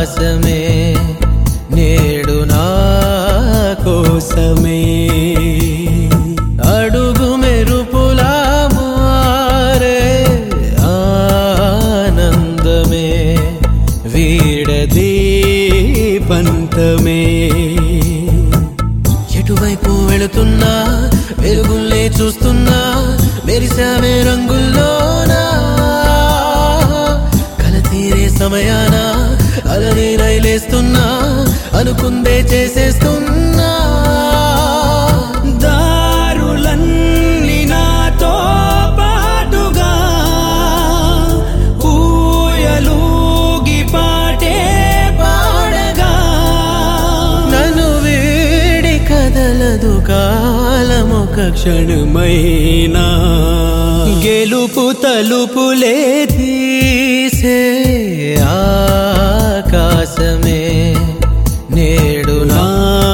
ఆకాశమే నేడు నా కోసమే అడుగు మెరుపులా మారే ఆనందమే వీడదీ పంతమే ఎటువైపు వెళుతున్నా వెలుగుల్లే చూస్తున్నా మెరిసామే రంగుల్లోనా కల తీరే సమయాన అలనే రైలేస్తున్నా అనుకుందే చేసేస్తున్నా దారులన్నీ నాతో పాటుగా ఊయలూగి పాటే పాడగా నన్ను వీడి కదలదు కాలమొక క్షణమైనా గెలుపు తలుపులే తీసే ఆకాశమే నేడు నా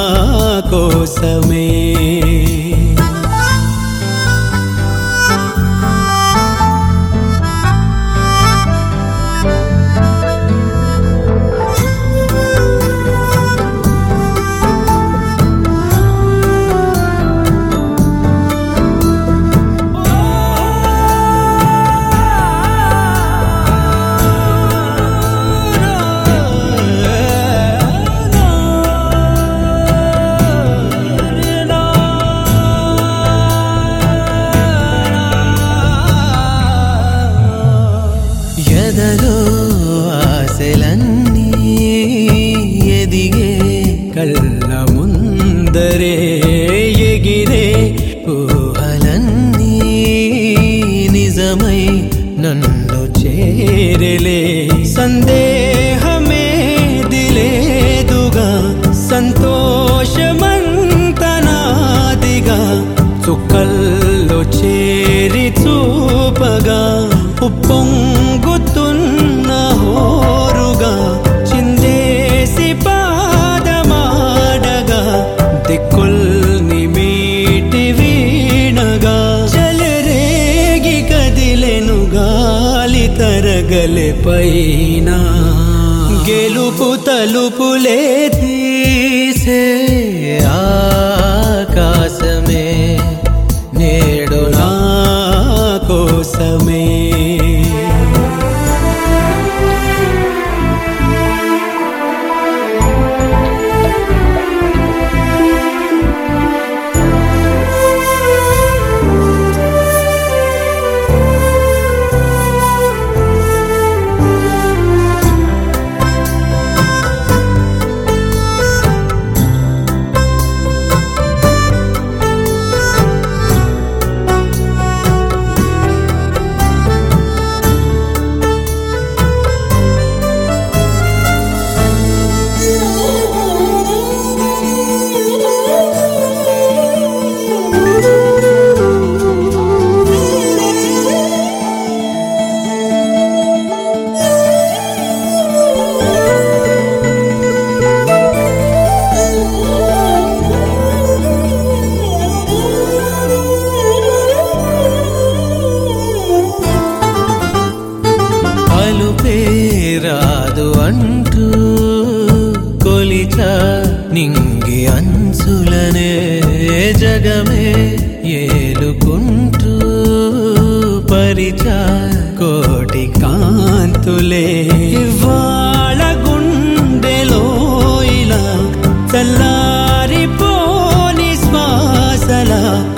కోసమే ఎదలో ఆశలన్నీ ఎదిగే కళ్ళ ముందరే ఎగిరే ఊహలన్నీ నిజమై నన్ను చేరలే సందేహమే దిలేదుగా సంతోషమంతనాదిగా చుక్కల్లో చేరి చూపగా ఉప్పొంగుతున్న హోరుగా చిందేసి పాదమాడగా దిక్కుల్ని మీటి వీణగా చలరేగి కదిలెను గాలి తరగలే పైన గెలుపు తలుపులే తీసే ఆకాశమే నేడు నా కోసమే పలుపే రాదు అంటూ కొలిచ నింగి అంచులనే జగమే ఏలుకుంటూ పరిచ కోటి కాంతులే వాళ్ళ గుండెలో ఇలా చల్లారిపోని శ్వాసల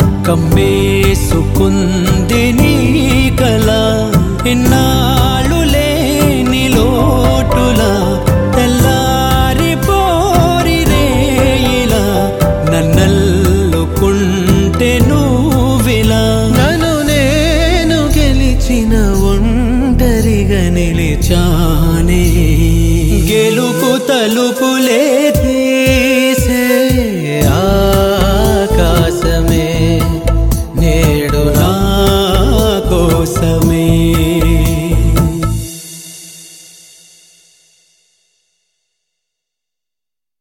కమ్మేసుకుంది నీ కల ఇన్నాళ్ళు లేని లోటులా తెల్లారి పోరి రేయిలా నన్నల్లుకుంటే నువ్విలా నన్ను నేను గెలిచిన ఒంటరిగా నిలిచానే గెలుపు తలుపులే